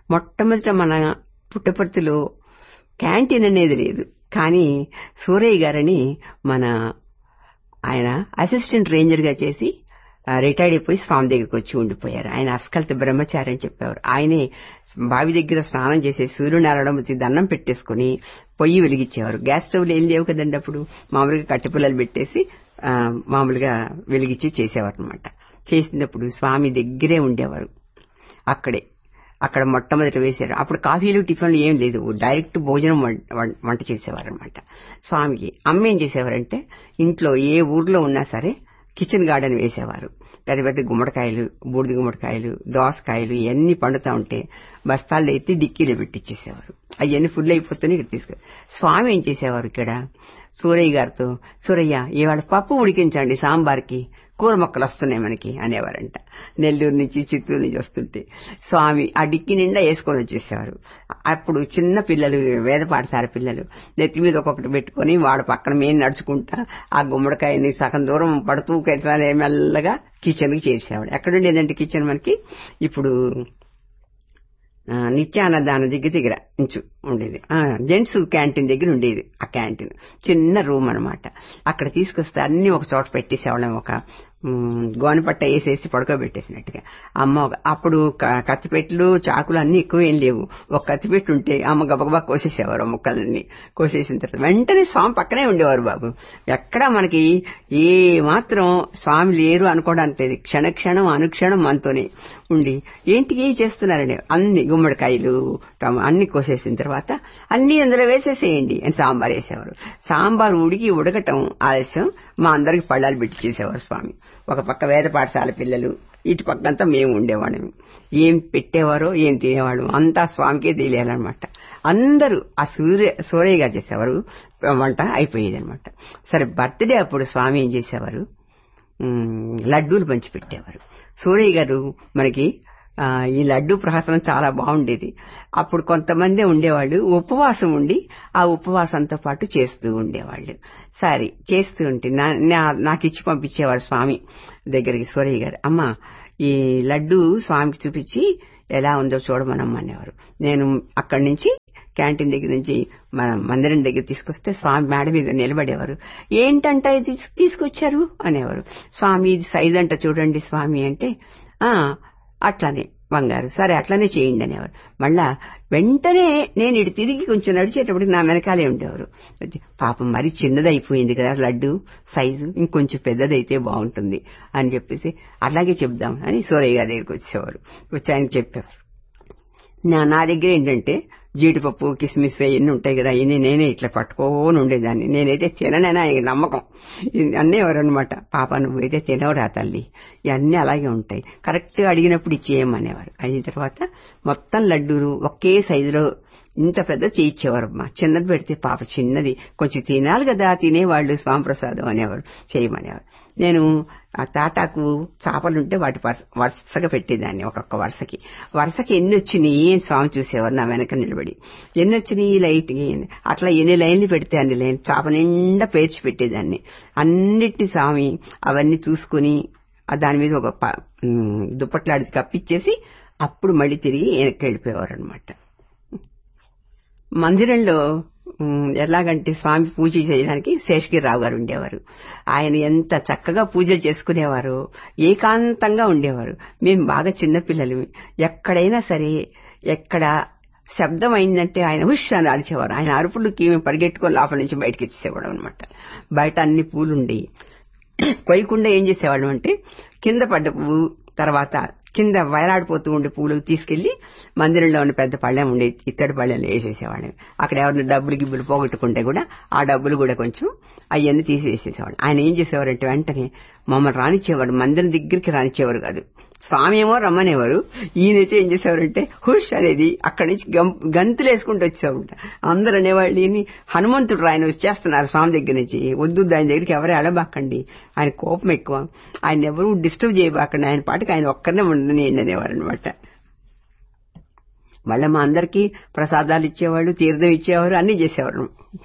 మొట్టమొదట మన పుట్టపర్తిలో క్యాంటీన్ అనేది లేదు కానీ సూరయ్య గారని మన ఆయన అసిస్టెంట్ రేంజర్ గా చేసి రిటైర్డ్ అయిపోయి స్వామి దగ్గరికి వచ్చి ఉండిపోయారు ఆయన అస్కల్త బ్రహ్మచారి అని చెప్పేవారు ఆయనే బావి దగ్గర స్నానం చేసి సూర్యునారాయణ వచ్చి దండం పెట్టేసుకుని పొయ్యి వెలిగించేవారు గ్యాస్ స్టవ్లు ఏం లేవు కదండి అప్పుడు మామూలుగా కట్టెపిల్లలు పెట్టేసి ఆ, మామూలుగా వెలిగించి చేసేవారు అనమాట చేసినప్పుడు స్వామి దగ్గరే ఉండేవారు అక్కడే అక్కడ మొట్టమొదటి వేశారు అప్పుడు కాఫీలు టిఫిన్లు ఏం లేదు డైరెక్ట్ భోజనం వం- వం- వంట చేసేవారు అనమాట స్వామికి అమ్మ ఏం చేసేవారంటే ఇంట్లో ఏ ఊర్లో ఉన్నా సరే కిచెన్ గార్డెన్ వేసేవారు పెద్ద పెద్ద గుమ్మడికాయలు బూడిద గుమ్మడికాయలు దోసకాయలు ఇవన్నీ పండుతా ఉంటే బస్తాల్లో ఎత్తి డిక్కీలో పెట్టించేసేవారు అవన్నీ ఫుల్ అయిపోతేనే ఇక్కడ తీసుకు స్వామి ఏం చేసేవారు ఇక్కడ సూరయ్య గారితో సూరయ్య ఇవాళ పప్పు ఉడికించండి సాంబార్కి కూర మొక్కలు వస్తున్నాయి మనకి అనేవారంట నెల్లూరు నుంచి చిత్తూరు నుంచి వస్తుంటే స్వామి ఆ డిక్కి నిండా వేసుకొని వచ్చేసేవారు అప్పుడు చిన్న పిల్లలు వేద పాఠశాల పిల్లలు నెత్తి మీద ఒక్కొక్కటి పెట్టుకొని వాళ్ళ పక్కన మేము నడుచుకుంటా ఆ గుమ్మడికాయని సగం దూరం పడుతూ కెట్టాలే మెల్లగా కిచెన్కి చేసేవాడు ఎక్కడుండేదంటే కిచెన్ మనకి ఇప్పుడు ఆ, నిత్యాన్నదాన దగ్గర దగ్గర ఇంచు ఉండేది ఆ, జెంట్స్ క్యాంటీన్ దగ్గర ఉండేది ఆ క్యాంటీన్ చిన్న రూమ్ అన్నమాట అక్కడ తీసుకొస్తే అన్ని ఒక చోట పెట్టేసేవాళ్ళం ఒక ఉమ్, గోనపట్ట వేసేసి పడుకోబెట్టేసినట్టుగా అమ్మ ఒక- అప్పుడు క- కత్తిపెట్లు చాకులు అన్ని ఎక్కువ ఏం లేవు ఒక కత్తిపెట్టు ఉంటే అమ్మ గబగబా కోసేసేవారు ఆ ముక్కలన్నీ కోసేసిన తర్వాత వెంటనే స్వామి పక్కనే ఉండేవారు బాబు ఎక్కడ మనకి ఏ మాత్రం స్వామి లేరు అనుకోవడానికి లేదు క్షణక్షణం అనుక్షణం మనతోనే ఉండి ఏంటి ఏం చేస్తున్నారండి అన్ని గుమ్మడికాయలు టమ- అన్ని కోసేసిన తర్వాత అన్ని అందులో వేసేసేయండి అని సాంబార్ వేసేవారు సాంబార్ ఉడికి ఉడకటం ఆలస్యం మా అందరికి పళ్ళాలు పెట్టి చేసేవారు స్వామి ఒక పక్క వేద పాఠశాల పిల్లలు ఇటు పక్కంతా మేము ఉండేవాళ్ళం ఏం పెట్టేవారో ఏం తినేవాళ్ళం అంతా స్వామికే తెలియాలన్నమాట అందరూ ఆ సూర్య సూర్య గారు చేసేవారు వంట అయిపోయేది అనమాట సరే బర్త్డే అప్పుడు స్వామి ఏం చేసేవారు ఉమ్, లడ్డూలు పంచి పెట్టేవారు సూరయ్య గారు మనకి ఆ, ఈ లడ్డు ప్రహసనం చాలా బాగుండేది అప్పుడు కొంతమంది ఉండేవాళ్ళు ఉపవాసం ఉండి ఆ ఉపవాసంతో పాటు చేస్తూ ఉండేవాళ్ళు సరే చేస్తూ ఉంటే నా- నా- నాకు ఇచ్చి పంపించేవారు స్వామి దగ్గరికి సూరయ్య గారు అమ్మ ఈ లడ్డు స్వామికి చూపించి ఎలా ఉందో చూడమనమ్మ అనేవారు నేను అక్కడి నుంచి క్యాంటీన్ దగ్గర నుంచి మన మందిరం దగ్గర తీసుకొస్తే స్వామి మేడ మీద నిలబడేవారు ఏంటంట ఇది తీసుకొచ్చారు అనేవారు స్వామి ఇది సైజ్ అంట చూడండి స్వామి అంటే ఆ అట్లానే బంగారు సరే అట్లానే చేయండి అనేవారు మళ్ళా వెంటనే నేను ఇటు తిరిగి కొంచెం నడిచేటప్పటికి నా వెనకాలే ఉండేవారు వచ్చి, పాపం మరి చిన్నది అయిపోయింది కదా లడ్డు సైజు ఇంకొంచెం పెద్దదైతే బాగుంటుంది అని చెప్పేసి అలాగే చెప్దాం అని సూరయ్య గారి దగ్గరికి వచ్చేవారు వచ్చి ఆయన చెప్పేవారు నా నా దగ్గర ఏంటంటే జీడిపప్పు కిస్మిస్ ఇవన్నీ ఉంటాయి కదా ఇవన్నీ నేనే ఇట్లా పట్టుకోని ఉండేదాన్ని నేనైతే తిననైనా ఆయన నమ్మకం అన్నేవారు అనమాట పాప నువ్వైతే తినవురా తల్లి ఇవన్నీ అలాగే ఉంటాయి కరెక్ట్ గా అడిగినప్పుడు ఇచ్చేయమనేవారు అయిన తర్వాత మొత్తం లడ్డూలు ఒకే సైజులో ఇంత పెద్ద చేయించేవారు అమ్మా చిన్నది పెడితే పాప చిన్నది కొంచెం తినాలి కదా తినేవాళ్ళు స్వామిప్రసాదం అనేవారు చేయమనేవారు నేను ఆ తాటాకు చాపలుంటే వాటి వరుస- వరుసగా పెట్టేదాన్ని ఒక్కొక్క వరుసకి వరుసకి ఎన్ని వచ్చినాయి అని స్వామి చూసేవారు నా వెనక నిలబడి ఎన్ని వచ్చినాయి లైట్ అట్లా ఎన్ని లైన్లు పెడితే అన్ని లైన్ చాప నిండా పేర్చి పెట్టేదాన్ని అన్నిటి స్వామి అవన్నీ చూసుకుని ఆ దాని మీద ఒక ప- ఉమ్, దుప్పట్లాడి కప్పిచ్చేసి అప్పుడు మళ్ళీ తిరిగి వెనక్కి వెళ్ళిపోయేవారు అనమాట మందిరంలో ఉమ్, ఎలాగంటే స్వామి పూజ చేయడానికి శేషగిరిరావు గారు ఉండేవారు ఆయన ఎంత చక్కగా పూజలు చేసుకునేవారు ఏకాంతంగా ఉండేవారు మేము బాగా చిన్నపిల్లలు ఎక్కడైనా సరే ఎక్కడ శబ్దం అయిందంటే ఆయన హుష్ అని అరిచేవారు ఆయన అరుపులకి మేము పరిగెట్టుకొని లోపల నుంచి బయటకి ఇచ్చేసేవాడు అనమాట బయట అన్ని పూలుండి కొయ్యకుండా ఏం చేసేవాళ్ళం అంటే కింద పడ్డ పువ్వు తర్వాత కింద వేలాడిపోతూ ఉండే పూలు తీసుకెళ్లి మందిరంలో ఉన్న పెద్ద పళ్ళెం ఉండే ఇత్తడి పళ్ళెంలో వేసేసేవాళ్ళం అక్కడ ఎవరిని డబ్బులు గిబ్బులు పోగొట్టుకుంటే కూడా ఆ డబ్బులు కూడా కొంచెం అవన్నీ తీసి వేసేసేవాళ్ళు ఆయన ఏం చేసేవారంటే వెంటనే మమ్మల్ని రానిచ్చేవారు మందిరం దగ్గరికి రానిచ్చేవారు కాదు స్వామి ఏమో రమ్మనేవారు ఈయనైతే ఏం చేసేవారంటే హుష్ అనేది అక్కడి నుంచి గం- గంతులు వేసుకుంటూ వచ్చేవారు అందరు అనేవాళ్ళు ఈయన్ని హనుమంతుడు ఆయన వచ్చేస్తున్నారు స్వామి దగ్గర నుంచి వద్దు ఆయన దగ్గరికి ఎవరు ఎడబాకండి ఆయన కోపం ఎక్కువ ఆయన ఎవరు డిస్టర్బ్ చేయబాకండి ఆయన పాటికి ఆయన ఒక్కరినే ఉండనియండి అనేవారు అనమాట మళ్ళీ మా అందరికీ ప్రసాదాలు ఇచ్చేవాళ్ళు తీర్థం ఇచ్చేవారు అన్ని చేసేవారు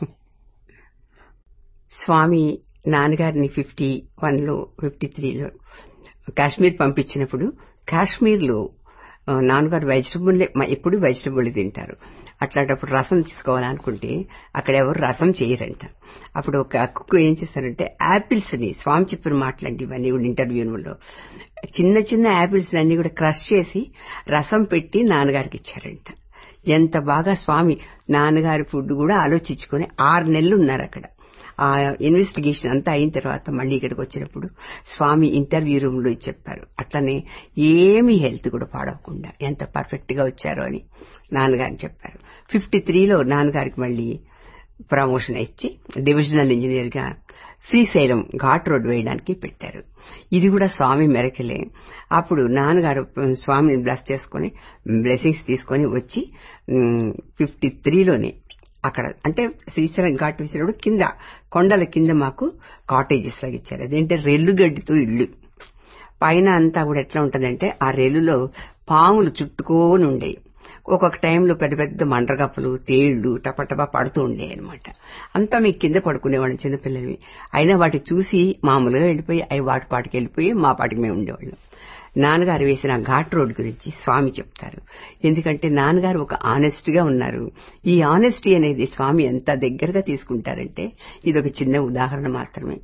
స్వామి నాన్నగారిని ఫిఫ్టీ వన్లో ఫిఫ్టీ త్రీలో కాశ్మీర్ పంపించినప్పుడు కాశ్మీర్లో ఆ, నాన్నగారు వెజిటబుల్ ఎప్పుడు వెజిటబుల్ తింటారు అట్లాంటప్పుడు రసం తీసుకోవాలనుకుంటే అక్కడ ఎవరు రసం చేయరంట అప్పుడు ఒక కుక్కు ఏం చేస్తారంటే యాపిల్స్ ని స్వామి చెప్పిన మాటలండి ఇవన్నీ కూడా ఇంటర్వ్యూలో చిన్న చిన్న యాపిల్స్ అన్ని కూడా క్రష్ చేసి రసం పెట్టి నాన్నగారికి ఇచ్చారంట ఎంత బాగా స్వామి నాన్నగారి ఫుడ్ కూడా ఆలోచించుకొని ఆరు నెలలు ఉన్నారు అక్కడ ఆ ఇన్వెస్టిగేషన్ అంతా అయిన తర్వాత మళ్ళీ ఇక్కడికి వచ్చినప్పుడు స్వామి ఇంటర్వ్యూ రూమ్ లో చెప్పారు అట్లనే ఏమీ హెల్త్ కూడా పాడవకుండా ఎంత పర్ఫెక్ట్ గా వచ్చారో అని నాన్నగారిని చెప్పారు ఫిఫ్టీ త్రీలో నాన్నగారికి మళ్ళీ ప్రమోషన్ ఇచ్చి డివిజనల్ ఇంజనీర్ గా శ్రీశైలం ఘాట్ రోడ్ వేయడానికి పెట్టారు ఇది కూడా స్వామి మెరకలే అప్పుడు నాన్నగారు స్వామిని బ్లెస్ చేసుకుని బ్లెస్సింగ్స్ తీసుకొని వచ్చి ఫిఫ్టీ త్రీలోనే అక్కడ అంటే శ్రీశైలం ఘాట్ వేసినప్పుడు కింద కొండల కింద మాకు కాటేజెస్ లాగా ఇచ్చారు అదేంటే రెల్లుగడ్డితో ఇల్లు పైన అంతా కూడా ఎట్లా ఉంటదంటే ఆ రెల్లులో పాములు చుట్టుకొని ఉండేవి ఒక్కొక్క టైంలో పెద్ద పెద్ద మండ్రగప్పలు తేళ్లు టపటపా పడుతూ ఉండేవి అనమాట అంతా మీకు కింద పడుకునేవాళ్ళం చిన్నపిల్లలవి అయినా వాటి చూసి మామూలుగా వెళ్ళిపోయి అవి వాటి పాటికి వెళ్ళిపోయి మా పాటికి మేము ఉండేవాళ్ళం నాన్నగారు వేసిన ఘాట్ రోడ్ గురించి స్వామి చెప్తారు ఎందుకంటే నాన్నగారు ఒక ఆనెస్ట్ గా ఉన్నారు ఈ ఆనెస్టీ అనేది స్వామి ఎంత దగ్గరగా తీసుకుంటారంటే ఇది ఒక చిన్న ఉదాహరణ మాత్రమే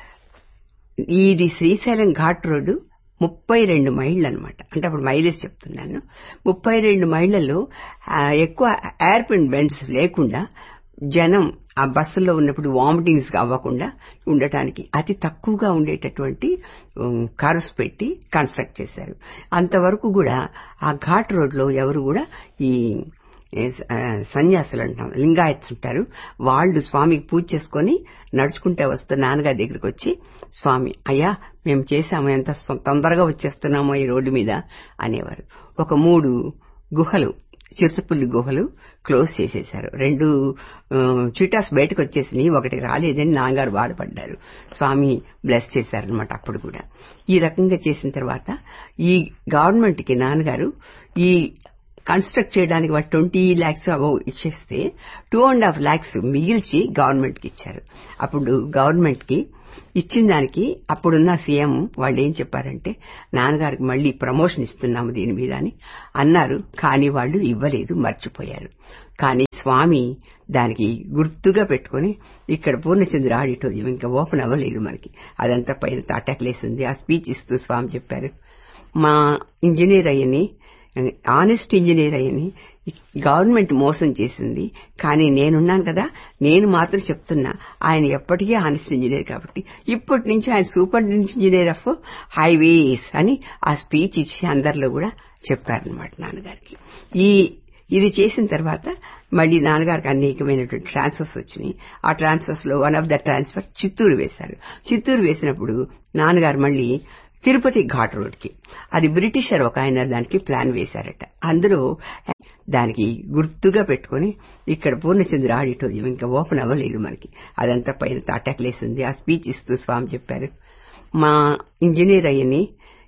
ఇది శ్రీశైలం ఘాట్ రోడ్డు ముప్పై రెండు మైళ్ళు అనమాట అంటే అప్పుడు మైలేజ్ చెప్తున్నాను ముప్పై రెండు మైళ్లలో ఆ, ఎక్కువ ఎయిర్పిన్ బెండ్స్ లేకుండా జనం ఆ బస్సులో ఉన్నప్పుడు వామిటింగ్స్ అవ్వకుండా ఉండటానికి అతి తక్కువగా ఉండేటటువంటి కార్స్ పెట్టి కన్స్ట్రక్ట్ చేశారు అంతవరకు కూడా ఆ ఘాట్ రోడ్లో ఎవరు కూడా ఈ ఏ, ఆ, సన్యాసులు అంటాం లింగాయత్స్ ఉంటారు వాళ్ళు స్వామికి పూజ చేసుకొని నడుచుకుంటే వస్తూ నాన్నగారి దగ్గరికి వచ్చి స్వామి అయ్యా మేము చేశాము ఎంత సొ- తొందరగా వచ్చేస్తున్నామో ఈ రోడ్డు మీద అనేవారు ఒక మూడు గుహలు చిరుతపుల్లి గుహలు క్లోజ్ చేసేశారు రెండు ఆ, చిటాస్ బయటకు వచ్చేసినాయి ఒకటి రాలేదని నాన్నగారు బాధపడ్డారు స్వామి బ్లెస్ చేశారనమాట అప్పుడు కూడా ఈ రకంగా చేసిన తర్వాత ఈ గవర్నమెంట్ కి నాన్నగారు ఈ కన్స్ట్రక్ట్ చేయడానికి వాటి ట్వంటీ ల్యాక్స్ అబౌ ఇచ్చేస్తే టూ అండ్ హాఫ్ ల్యాక్స్ మిగిల్చి గవర్నమెంట్ కి ఇచ్చారు అప్పుడు గవర్నమెంట్ కి ఇచ్చిన దానికి అప్పుడున్న సీఎం వాళ్ళు ఏం చెప్పారంటే నాన్నగారికి మళ్ళీ ప్రమోషన్ ఇస్తున్నాము దీని మీద అని అన్నారు కానీ వాళ్ళు ఇవ్వలేదు మర్చిపోయారు కానీ స్వామి దానికి గుర్తుగా పెట్టుకుని ఇక్కడ పూర్ణచంద్ర ఆడిటోరియం ఇంకా ఓపెన్ అవ్వలేదు మనకి అదంతా పైన తాటాక్లేసి ఉంది ఆ స్పీచ్ ఇస్తూ స్వామి చెప్పారు మా ఇంజనీర్ అయ్యని ఆనెస్ట్ ఇంజనీర్ అయ్యని గవర్నమెంట్ మోసం చేసింది కానీ నేనున్నాను కదా నేను మాత్రం చెప్తున్నా ఆయన ఎప్పటికీ ఆనెస్ట్ ఇంజనీర్ కాబట్టి ఇప్పటి నుంచి ఆయన సూపర్ ఇంజనీర్ ఆఫ్ హైవేస్ అని ఆ స్పీచ్ ఇచ్చి అందరిలో కూడా చెప్పారనమాట నాన్నగారికి ఈ ఇది చేసిన తర్వాత మళ్ళీ నాన్నగారికి అనేకమైనటువంటి ట్రాన్స్ఫర్స్ వచ్చినాయి ఆ ట్రాన్స్ఫర్స్ లో one of the transfer Chittoor వేశారు చిత్తూరు వేసినప్పుడు నాన్నగారు మళ్ళీ తిరుపతి ఘాట్ రోడ్ కి అది బ్రిటిషర్ ఒక ఆయన దానికి ప్లాన్ వేశారట అందులో దానికి గుర్తుగా పెట్టుకుని ఇక్కడ పూర్ణచంద్ర ఆడిటోరియం ఇంకా ఓపెన్ అవ్వలేదు మనకి అదంతా పైన తాటాక్లేసి ఉంది ఆ స్పీచ్ ఇస్తూ స్వామి చెప్పారు మా ఇంజనీర్ అయ్యని